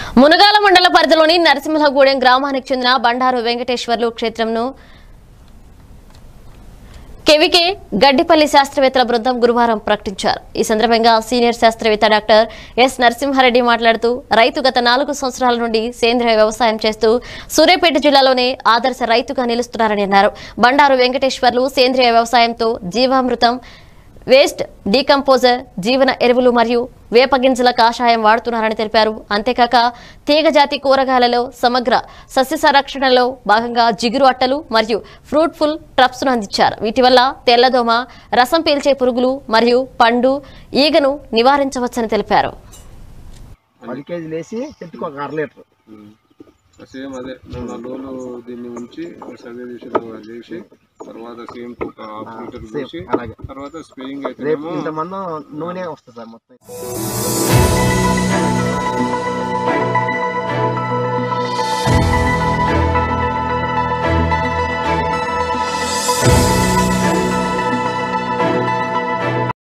మునగాల మండల పరిధిలోని నరసింహగూడెం గ్రామానికి చెందిన బండారు వెంకటేశ్వర్లు క్షేత్రంను కెవికే గడ్డిపల్లి శాస్త్రవేత్తల బృందం గురువారం ప్రకటించారు ఈ సందర్భంగా సీనియర్ శాస్త్రవేత్త డాక్టర్ ఎస్ నరసింహారెడ్డి మాట్లాడుతూ రైతు గత నాలుగు సంవత్సరాల నుండి సేంద్రియ వ్యవసాయం చేస్తూ సూర్యాపేట జిల్లాలోనే ఆదర్శ రైతుగా నిలుస్తున్నారని అన్నారు బండారు వెంకటేశ్వర్లు సేంద్రియ వ్యవసాయంతో జీవామృతం వేస్ట్ డీకంపోజర్ జీవన ఎరువులు మరియు వేప గింజల కాషాయం వాడుతున్నారని తెలిపారు అంతేకాక తీగజాతి కూరగాయలలో సమగ్ర సస్య సంరక్షణలో భాగంగా జిగురు అట్టలు మరియు ఫ్రూట్ఫుల్ ట్రప్స్ ను అందించారు వీటి వల్ల తెల్లదోమ రసం పీల్చే పురుగులు మరియు పండు ఈగను నివారించవచ్చని తెలిపారు పది కేజీలు వేసి చెట్టుకు ఒక అర లీటర్ సేమ్ అదే మూడు నాలుగు రోజులు దీన్ని ఉంచి సర్వే చేసి చేసి తర్వాత సేమ్ ఒక హాఫ్ లీటర్ సేమ్ పోసి అలాగే తర్వాత స్ప్రేయింగ్ రేపు అయితేనేమో ఇంత మందం నూనె వస్తుంది సార్ మొత్తం